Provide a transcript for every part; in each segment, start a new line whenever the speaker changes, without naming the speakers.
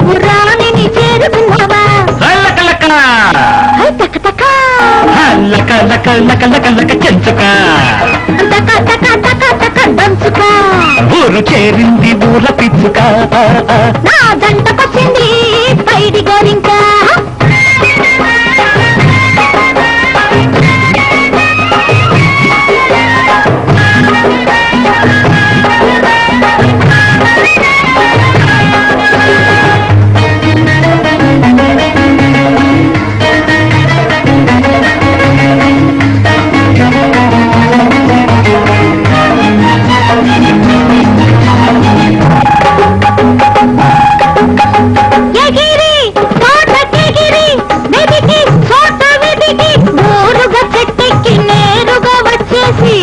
నువ్వు రాణిని చేరుకున్నావా
లక లక
హై తక తక
లక లక లక లక లక చెంచుక
తక తక తక తక దంచుక
ఊరు చేరింది ఊర పిచ్చుక
నా జంటకొచ్చింది పైడి గోరింక ఎగిరి తోటకెగిరి వెదికి చోట వెదికి ఊరుగా చెట్టెక్కి నేరుగా వచ్చేసి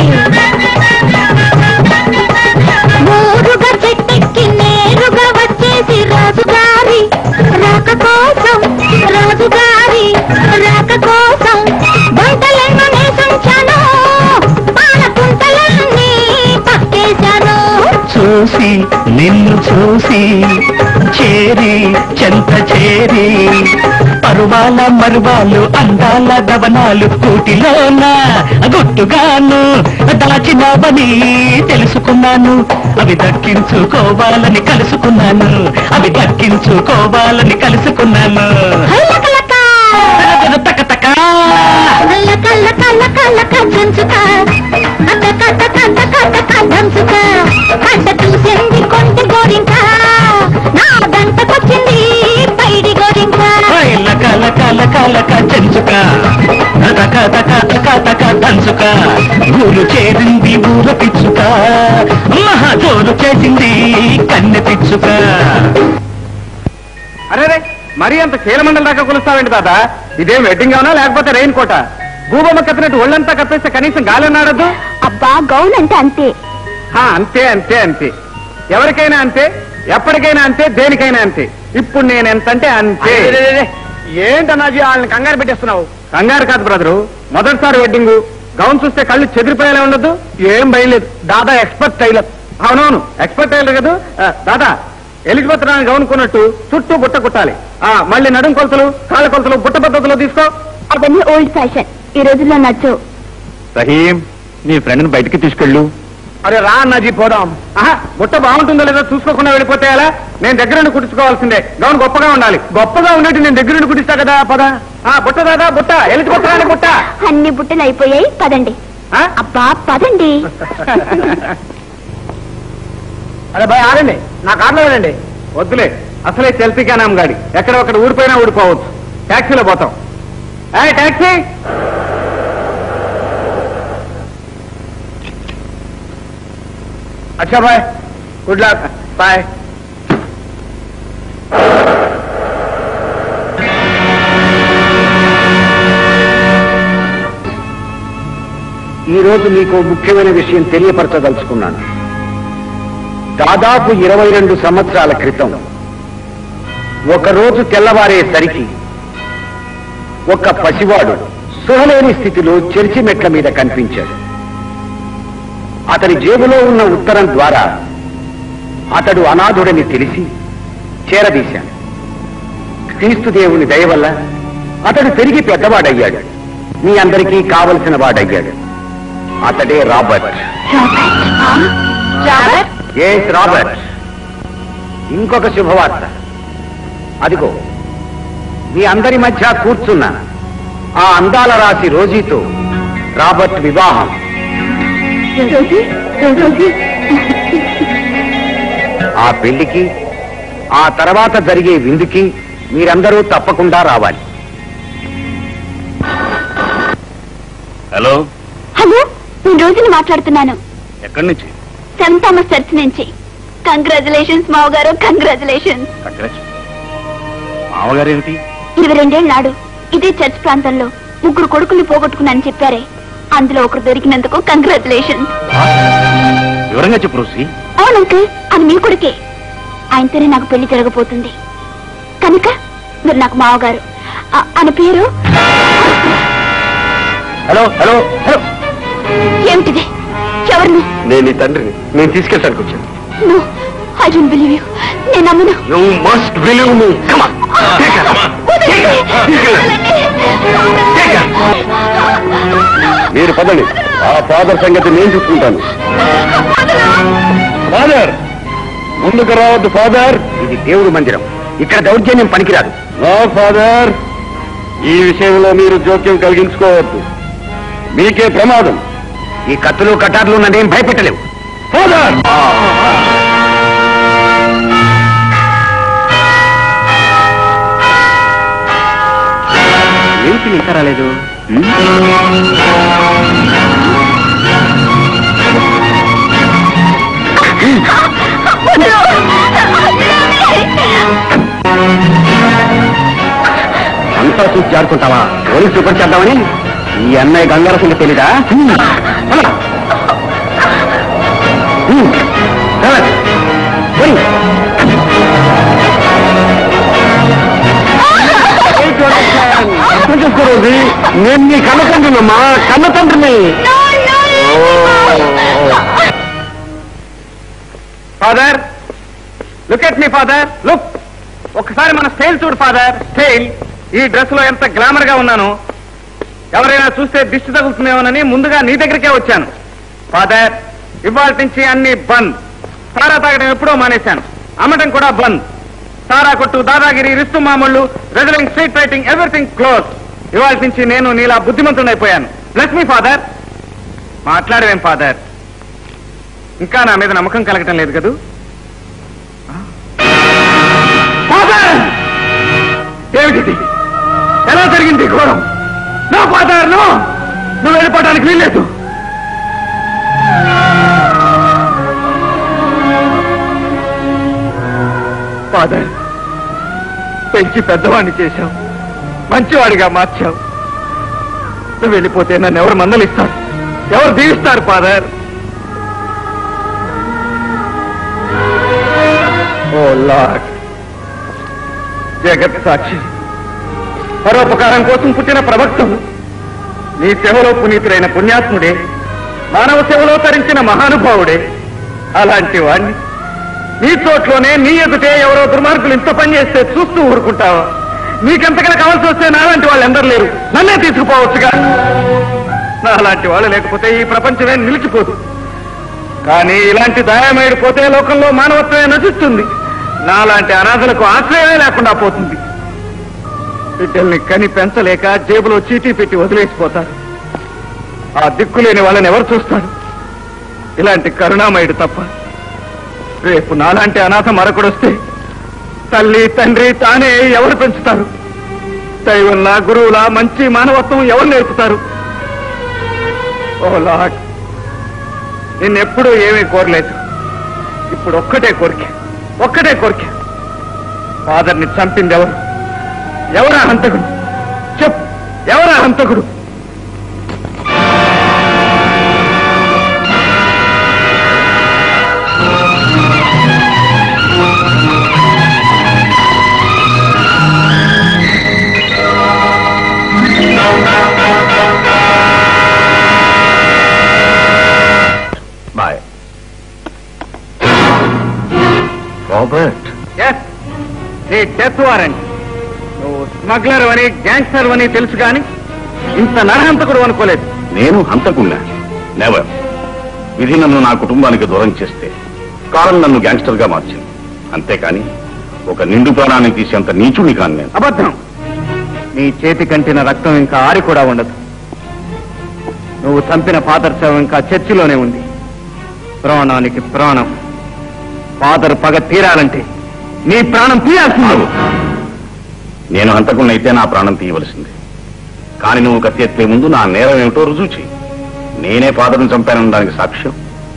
ఊరుగా చెట్టెక్కి నేరుగా వచ్చేసి రాజుగారి రాక కోసం రాజుగారి రాక కోసం వంటలను నేసించాను పాలకుంటలన్నీ పక్కేశాను
చూసి నిన్ను చూసి చేరి చెంత చేరి పరువాల మరువాలు అందాల దవనాలు కూటిలోన గుట్టుగాను దాచినవని తెలుసుకున్నాను అవి దక్కించుకోవాలని కలుసుకున్నాను అవి దక్కించుకోవాలని కలుసుకున్నాను
హైలకలక
తక తక
కల్ల కల్ల కల్ల కల్ల కంచుక అక్క కక్క కక్క కక్క కంచుక కంట చూసింది కొంటి గోరింక నా గంటకొచ్చింది పైడి గోరింక
లక లక లక లక చెంచుక తక తక తక తక దంచుక ఊరు చేరింది ఊర పిచ్చుక మహా జోరు చేసింది కన్నె పిచ్చుక
అరే రే మరీ అంత చీలమండల దాకా కొలుస్తావేంటి తాత ఇదేం వెడ్డింగ్ అవునా లేకపోతే రెయిన్ కోట భూబొమ్మ కప్పినట్టు ఒళ్ళంతా కప్పేస్తే కనీసం గాలి నాడద్దు
అబ్బా గౌన్ అంటే అంతే
అంతే అంతే అంతే ఎవరికైనా అంతే ఎప్పటికైనా అంతే దేనికైనా అంతే ఇప్పుడు నేను ఎంతంటే అంతే ఏంటన్నాజీ వాళ్ళని కంగారు పెట్టేస్తున్నావు కంగారు కాదు బ్రదరు మొదటిసారి వెడ్డింగ్ గౌన్ చూస్తే కళ్ళు చెదిరిపోయేలా ఉండదు ఏం భయలేదు దాదా ఎక్స్పర్ట్ టైలర్ అవునవును ఎక్స్పర్ట్ టైలర్ కదా ఆ, దాదా ఎలిజబెత్ రాని గౌన్ కొన్నట్టు చుట్టూ బుట్ట కుట్టాలి ఆ మళ్ళీ నడుం కొలతలు కాళ్ళ కొలతలు బుట్ట పద్ధతిలో తీసుకో
అవన్నీ ఓల్డ్ ఫ్యాషన్ ఈ రోజుల్లో నచ్చు
రహీం నీ ఫ్రెండ్ బయటికి తీసుకెళ్ళు
అరే రా అన్నాజీ పోదాం ఆహా బుట్ట బాగుంటుందో లేదో చూసుకోకుండా వెళ్ళిపోతే ఎలా నేను దగ్గరుండి కుట్టించుకోవాల్సిందే గౌన్ గొప్పగా ఉండాలి గొప్పగా ఉన్నట్టు నేను దగ్గరుండి కుట్టిస్తా కదా పద ఆ బుట్ట దాదా బుట్ట ఎలిజబెత్ రాని బుట్ట
అన్ని బుట్టలు అయిపోయాయి పదండి
ఆ?
అబ్బా పదండి
అరే భయ్ ఆగండి నా కార్లో వెళ్ళండి వద్దులే అసలే సెల్ఫీ నామ్ గాడి ఎక్కడ ఒకటి ఊడిపోయినా ఊడిపోవచ్చు ట్యాక్సీలో పోతాం ఏ ట్యాక్సీ అచ్చా బాయ్ గుడ్ లక్ బాయ్
ఈ రోజు మీకు ముఖ్యమైన విషయం తెలియపరచదలుచుకున్నాను దాదాపు ఇరవై రెండు సంవత్సరాల క్రితం ఒకరోజు తెల్లవారేసరికి ఒక పసివాడు సుహలేని స్థితిలో చెరిచి మెట్ల మీద కనిపించాడు అతని జేబులో ఉన్న ఉత్తరం ద్వారా అతడు అనాథుడని తెలిసి చేరదీశాను క్రీస్తు దేవుని దయ వల్ల అతడు తిరిగి పెద్దవాడయ్యాడు మీ అందరికీ కావలసిన వాడయ్యాడు అతడే రాబర్ట్ ఎస్ రాబర్ట్ ఇంకొక శుభవార్త అదిగో మీ అందరి మధ్య కూర్చున్న ఆ అందాల రాశి రోజీతో రాబర్ట్ వివాహం ఆ పెళ్లికి ఆ తర్వాత జరిగే విందుకి మీరందరూ తప్పకుండా రావాలి
హలో
హలో నేను రోజుని మాట్లాడుతున్నాను
ఎక్కడి నుంచి
సెవెంత్ థామస్ చర్చ్ నుంచి కంగ్రాచులేషన్స్ మావగారు కంగ్రాచులేషన్స్
మామగారు ఏమిటి
ఇరవై రెండేళ్ళ నాడు ఇదే చర్చ్ ప్రాంతంలో ముగ్గురు కొడుకుల్ని పోగొట్టుకున్నానని చెప్పారే అందులో ఒకరు దొరికినందుకు కంగ్రాచులేషన్స్
వివరంగా చెప్పు రోసి
అవును అంకుల్ అది మీ కొడుకే ఆయనతోనే నాకు పెళ్లి జరగబోతుంది కనుక మీరు నాకు మావగారు ఆ- ఆయన పేరు
హలో హలో హలో
ఏమిటిది ఎవరు నువ్వు?
నేను నీ తండ్రిని నేను తీసుకెళ్ళడానికి వచ్చాను
నువ్వు ఐ డోంట్ బిలీవ్ యూ నేను నమ్మను
you must believe me come on మీరు పదండి ఆ ఫాదర్ సంగతి నేను చూసుకుంటాను ఫాదర్ ముందుకు రావద్దు ఫాదర్ ఇది దేవుడి మందిరం ఇక్కడ దౌర్జన్యం పనికిరాదు నో ఫాదర్ ఈ విషయంలో మీరు జోక్యం కలిగించుకోవద్దు మీకే ప్రమాదం ఈ కత్తులు కటార్లు నన్నేం భయపెట్టలేవు ఫాదర్
ఏంటి ఇంకా రాలేదు
అంతా చూసి జారుకుంటావా పోలీసు రిపోర్ట్ చేద్దామని ఈ అన్నయ్య గంగార సంగతి తెలీదా హ్మ్. పద. హ్మ్. పద. పోయి. అర్థం చేసుకో రోజీ. నేను నీ కన్న తండ్రినమ్మా కన్న తండ్రిని
father look at me father look ఒకసారి మన స్టైల్ చూడు ఫాదర్ స్టైల్ ఈ డ్రెస్ లో ఎంత గ్లామర్ గా ఉన్నాను ఎవరైనా చూస్తే దిష్టి తగులుతుందేమోనని ముందుగా నీ దగ్గరికే వచ్చాను ఫాదర్ ఇవాళ నుంచి అన్ని బంద్ సారా తాగడం ఎప్పుడో మానేశాను అమ్మటం కూడా బంద్ సారా కొట్టు దాదాగిరి రిస్తు మామూళ్ళు wrestling street fighting everything close ఇవాళ నుంచి నేను నీలా బుద్ధిమంతుడైపోయాను బ్లెస్ మీ ఫాదర్ మాట్లాడవేం ఫాదర్ ఇంకా నా మీద నమ్మకం కలగటం లేదు కదూ ఫాదర్ ఏమిటిది ఎలా జరిగింది ఈ ఘోరం నో ఫాదర్ నో నువ్వు వెళ్ళిపోవడానికి వీల్లేదు ఫాదర్ పెంచి పెద్దవాడిని చేశావు మంచివాడిగా మార్చావు నువ్వు వెళ్ళిపోతే నన్ను ఎవరు మందలిస్తారు ఎవరు దీవిస్తారు ఫాదర్ ఓ లార్డ్ జగత్ సాక్షి పరోపకారం కోసం పుట్టిన ప్రవక్తను నీ సేవలో పునీతుడైన పుణ్యాత్ముడే మానవ సేవలో తరించిన మహానుభావుడే అలాంటి వాణ్ణి నీ చోట్లోనే నీ ఎదుటే ఎవరో దుర్మార్గులు ఇంత పని చేస్తే చూస్తూ ఊరుకుంటావా నీకెంతకన్నా కావాల్సి వస్తే నాలాంటి వాళ్ళు ఎందరు లేరు నన్నే తీసుకుపోవచ్చుగా నాలాంటి వాళ్ళు లేకపోతే ఈ ప్రపంచమే నిలిచిపోదు కానీ ఇలాంటి దయామేడు పోతే లోకంలో మానవత్వమే నశిస్తుంది నాలాంటి అనాథలకు ఆశ్రయమే లేకుండా పోతుంది బిడ్డల్ని కని పెంచలేక జేబులో చీటీ పెట్టి వదిలేసిపోతారు ఆ దిక్కులేని వాళ్ళని ఎవరు చూస్తారు ఇలాంటి కరుణామయుడు తప్ప రేపు నాలాంటి అనాథ మరొకడొస్తే తల్లి తండ్రి తానే ఎవరు పెంచుతారు దైవంలా గురువులా మంచి మానవత్వం ఎవరు నేర్పుతారు ఓ లాట్ నిన్నెప్పుడూ ఏమీ కోరలేదు ఇప్పుడు ఒక్కటే కోరిక ఒక్కటే కోరిక ఫాదర్ని చంపింది ఎవరు ఎవరా హంతకుడు చెప్పు ఎవరా హంతకుడు
బాయ్ రాబర్ట్
ఎస్ నీ డెత్ వారెంట్ నువ్వు స్మగ్లర్ అని గ్యాంగ్స్టర్ అని తెలుసు కానీ ఇంత నరహంతకుడు అనుకోలేదు
నేను హంతకున్నా నెవర్ విధి నన్ను నా కుటుంబానికి దూరం చేస్తే కాలం నన్ను గ్యాంగ్స్టర్ గా మార్చింది అంతేకాని ఒక నిండు ప్రాణాన్ని తీసేంత నీచుని కాను నేను
అబద్ధం నీ చేతి కంటిన రక్తం ఇంకా ఆరి కూడా ఉండదు నువ్వు చంపిన ఫాదర్ శవం ఇంకా చర్చిలోనే ఉంది ప్రాణానికి ప్రాణం ఫాదర్ పగ తీరాలంటే నీ ప్రాణం తీయాల్సింది
నేను హంతకున్నైతే నా ప్రాణం తీయవలసింది కానీ నువ్వు కత్తి ఎత్తే ముందు నా నేరం ఏమిటో రుజువు చెయ్యి నేనే ఫాదర్ని చంపానన్న దానికి సాక్ష్యం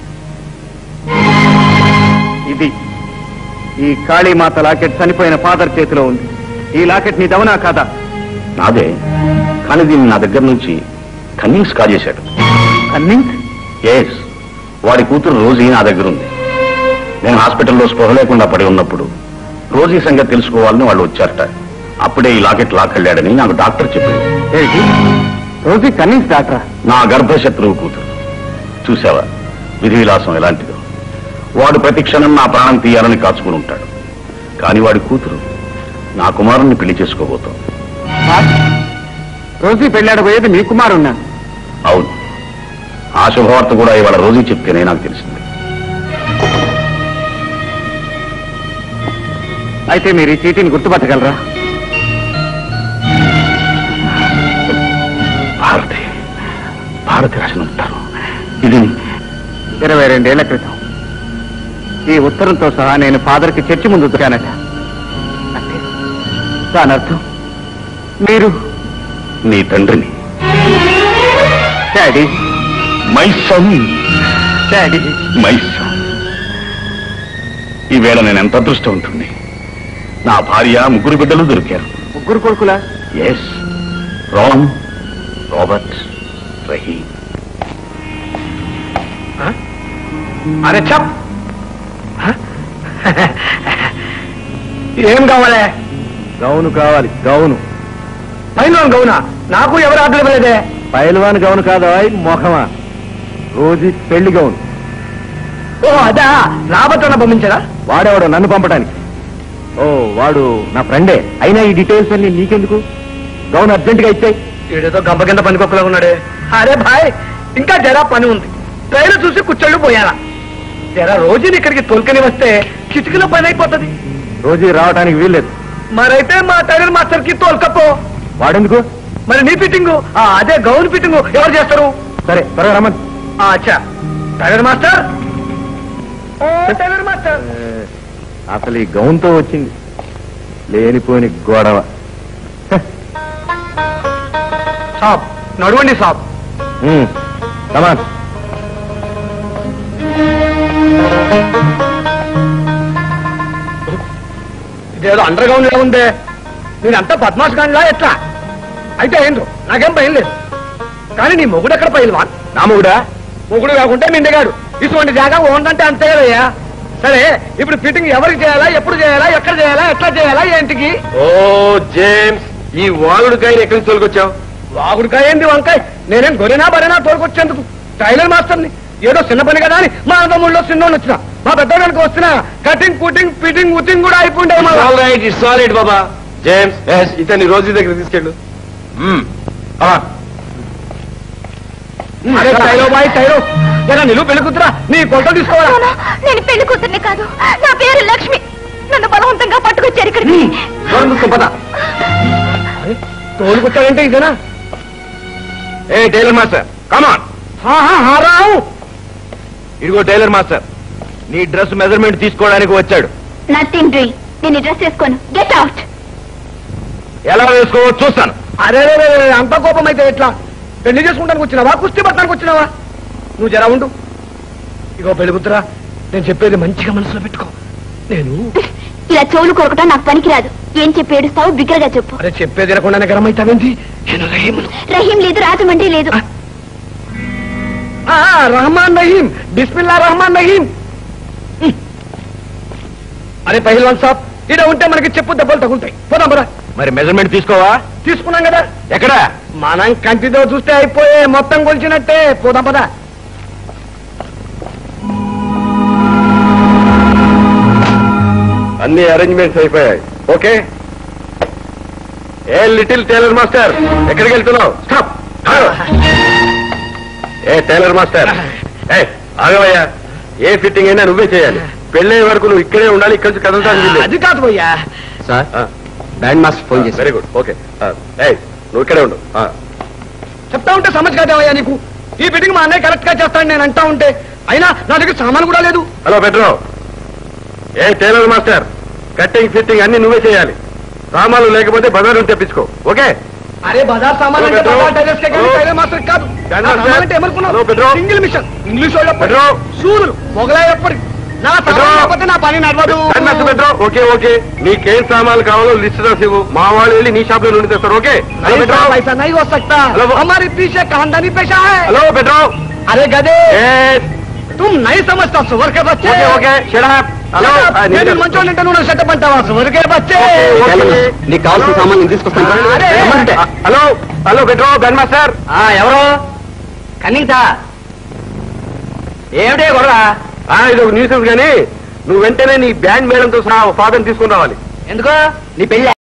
ఇది ఈ కాళీమాత లాకెట్ చనిపోయిన ఫాదర్ చేతిలో ఉంది ఈ లాకెట్ నీ దవనా కాదా
నాదే కానీ దీన్ని నా దగ్గర నుంచి కన్నింగ్స్ కాజేశాడు
కన్నింగ్
ఎస్ వాడి కూతురు రోజీ నా దగ్గర ఉంది నేను హాస్పిటల్లో స్పృహ లేకుండా పడి ఉన్నప్పుడు రోజీ సంగతి తెలుసుకోవాలని వాళ్ళు వచ్చారట అప్పుడే ఈ లాకెట్ లాక్కెళ్ళాడని నాకు డాక్టర్ చెప్పింది
ఏంటి రోజు కన్నింగ్ డాక్టరా
నా గర్భశత్రువు కూతురు చూసావా విధి విలాసం ఎలాంటిదో వాడు ప్రతి క్షణం నా ప్రాణం తీయాలని కాచుకుని ఉంటాడు కానీ వాడి కూతురు నా కుమారుణ్ణి పెళ్లి చేసుకోబోతోంది
రోజు పెళ్ళాడబోయేది మీ కుమారున్నాను
అవును ఆ శుభవార్త కూడా ఇవాళ రోజు చెప్తేనే నాకు తెలిసింది
అయితే మీరు ఈ చీటీని గుర్తుపట్టగలరా
భారతి భారతి రచన ఉంటారు ఇది
ఇరవై రెండేళ్ల క్రితం ఈ ఉత్తరంతో సహా నేను ఫాదర్కి చర్చి ముందు దొరికానట అంటే దాని అర్థం మీరు
నీ తండ్రిని
daddy
my son
daddy
my son ఈవేళ నేను ఎంత అదృష్టవంతుంది నా భార్య ముగ్గురు బిడ్డలు దొరికారు
ముగ్గురు కొడుకులా
ఎస్ రామ్ రాబర్ట్ రహీం
అరే చప్ ఏం కావాలి గౌను కావాలి గౌను పైన గౌనా నాకు ఎవరు ఆర్డర్ ఇవ్వలేదే పైల్వాన్ గౌను కాదా మొఖమా రోజు పెళ్లి గౌను ఓ అదా రాబట్టన్న పంపించరా వాడేవాడు నన్ను పంపడానికి ఓ వాడు నా ఫ్రెండే అయినా ఈ డీటెయిల్స్ అన్ని నీకెందుకు గౌన్ అర్జెంట్ గా ఇచ్చాయి
వీడేదో గంప కింద పనికొక్కలా ఉన్నాడే అరే భాయ్ ఇంకా జరా పని ఉంది ట్రైన్ చూసి కూర్చోళ్ళు పోయాలా జరా రోజుని ఇక్కడికి తోలుకని వస్తే చిటికలో పని అయిపోతుంది
రోజు రావడానికి వీల్లేదు
మరైతే మా టైలర్ మాస్టర్ కి తోలుకపో
వాడెందుకు
మరి నీ ఫిట్టింగ్ అదే గౌన్ ఫిట్టింగ్ ఎవరు చేస్తారు
సరే త్వరగా రమ్మని
ఆ, అచ్చా టైలర్ మాస్టర్ ఓ, టైలర్ మాస్టర్
అసలు ఈ గౌన్తో వచ్చింది లేనిపోని గొడవ
సాబ్ నడవండి సాబ్
కమాన్
ఇదేదో అండర్ గ్రౌండ్ లా ఉందే నేనంతా పద్మాస్ గాండ్లా ఎట్లా అయితే ఏందో నాకేం భయం లేదు కానీ నీ మొగుడు ఎక్కడ పైల్వాన్
నా మొగుడా
మొగుడు కాకుంటే మిండగాడు ఇటువంటి జాగా ఓందంటే అంతే కదయ్యా సరే ఇప్పుడు ఫిట్టింగ్ ఎవరికి చేయాలా ఎప్పుడు చేయాలా ఎక్కడ చేయాలా ఎట్లా చేయాలా ఏంటికి
ఓ జేమ్స్ ఈ వాగుడికాయని ఎక్కడి నుంచి తోలుకొచ్చావు
వాగుడికాయ ఏంది వంకాయ నేనేం గొరినా బరేనా తోలుకొచ్చేందుకు టైలర్ మాస్టర్ని ఏదో చిన్న పని కదా అని మా అన్నదమ్ముళ్ళలో చిన్నోళ్ళు వచ్చిన మా పెద్దోళ్ళకి వస్తున్నా కటింగ్ పుట్టింగ్ ఫిట్టింగ్ ఉట్టింగ్ కూడా అయిపోయిండే
రైట్ ఇట్స్ ఆల్ రైట్ బాబా జేమ్స్ ఇతని రోజు దగ్గర తీసుకెళ్ళు
అరే టైలో బాయ్ టైలో జరా నిలువు పెళ్ళికుతురా నీ కొలతలు తీసుకోవాలా
నాన్న, నేను పెళ్లి కూతుర్ని కాదు నా పేరు లక్ష్మి నన్ను బలవంతంగా పట్టుకొచ్చారు ఇక్కడికి
దూరం చూసుకో పద అరే, తోలుకొచ్చాడంటే ఇదేనా
ఏ టైలర్ మాస్టర్ కమాన్
హా, హా, హా, రావు
ఇదిగో టైలర్ మాస్టర్ నీ డ్రెస్ మెజర్మెంట్ తీసుకోవడానికి వచ్చాడు
నథింగ్ డూయింగ్ నేను ఈ డ్రెస్ వేసుకోను గెట్ అవుట్
ఎలా వేసుకోవో చూస్తాను
అరే రే, రే, రే, అంత కోపం అయితే ఎట్లా పెళ్లి చేసుకుంటానికి వచ్చినావా కుస్తీ పట్టడానికి వచ్చినావా నువ్వు జరా ఉండు ఇగో పెళ్ళిపుత్రా నేను చెప్పేది మంచిగా మనసులో పెట్టుకో నేను
ఇలా చెవులు కొరకటం నాకు పనికిరాదు ఏం చెప్పి ఏడుస్తావు బిగ్గరగా చెప్పు
అరే చెప్పేది వినకుండానే గరం అవుతావేంటి నేను రహీమును.
రహీం లేదు రాజమండ్రి లేదు
ఆ, రహమాన్ రహీం బిస్మిల్లా రహమాన్ రహీం హ్మ్. అరే పహిల్వాన్ సాబ్ ఇడ ఉంటే మనకి చెప్పు దెబ్బలు తగులుతాయి పోదాం పదా
మరి మెజర్మెంట్ తీసుకోవా
తీసుకున్నాం కదా
ఎక్కడ
మనం కంటితో చూస్తే అయిపోయే మొత్తం కొలిచినట్టే పోదాం పదా
అన్ని అరేంజ్మెంట్స్ అయిపోయాయి ఓకే ఏ లిటిల్ టైలర్ మాస్టర్ ఎక్కడికి వెళ్తున్నావు స్టాప్ ఏ టైలర్ మాస్టర్ ఏ ఆగవయ్యా ఏ ఫిట్టింగ్ అయినా నువ్వే చేయాలి పెళ్ళే వరకు నువ్వు ఇక్కడే ఉండాలి ఇక్కడి నుంచి కదలటానికి వీల్లేదు.
అది కాదు పోయ్యా
సార్ బ్యాండ్ మాస్టర్ ఫోన్ చేసి వెరీ గుడ్ ఓకే ఏ నువ్వు ఇక్కడే ఉండు ఆ.
చెప్తా ఉంటే సమజ్ కాదేవయ్యా నీకు ఈ ఫిట్టింగ్ మా అన్నయ్య కరెక్ట్ గా చేస్తాను నేను అంటా ఉంటే అయినా నా దగ్గర సామాన్ కూడా లేదు
హలో పెట్రో ఏ టైలర్ మాస్టర్ కట్టింగ్ ఫిట్టింగ్ అన్ని నువ్వే చేయాలి సామాన్లు లేకపోతే బజార్ నుంచి తెప్పించుకో ఓకే
అరే బజార్ సామాన్ అంటే
హలో, పెట్రో.
బజార్ టైలర్స్ కే కానీ
హలో.
టైలర్ మాస్టర్ కాదు
టైలర్
నా
మాస్టర్.
సామాన్ అంటే ఏమనుకున్నావు
hello, Petro.
Single machine English వాళ్ళు
పెట్రో.
సూదులు మొగలాయి ఎప్పటి నా
పెట్రో.
సామాన్ లేకపోతే నా పని నడవదు
time master Petro okay okay నీకేం సామాన్లు కావాలో లిస్ట్ రాసి ఇవ్వు మా వాళ్ళు వెళ్ళి నీ షాప్ లో నుండి తెస్తారు ఓకే హలో
नहीं
పెట్రో
साहब, ऐसा नहीं हो सकता
हेलो, वो-
हमारे पीछे खानदानी पेशा है
హలో పెట్రో
अरे गधे
Yes.
तुम नहीं समझता सुवर के बच्चे
okay okay shut up hello
నేను మంచోళ్ళు అంటే నువ్వు సెటప్ అంటావా సువర్ के बच्चे
నీకు కావాల్సిన సామాన్ నేను తీసుకొస్తాను
అరే.
హలో హలో పెట్రో గన్ మాస్టర్
ఎవరు కన్నింగ్ సార్ ఏమిటే గొడవ
ఇది ఒక న్యూసెన్స్ గానీ నువ్వు వెంటనే నీ బ్యాండ్ మేడంతో సహా ఫాదర్ తీసుకుని రావాలి
ఎందుకో నీ పెళ్లి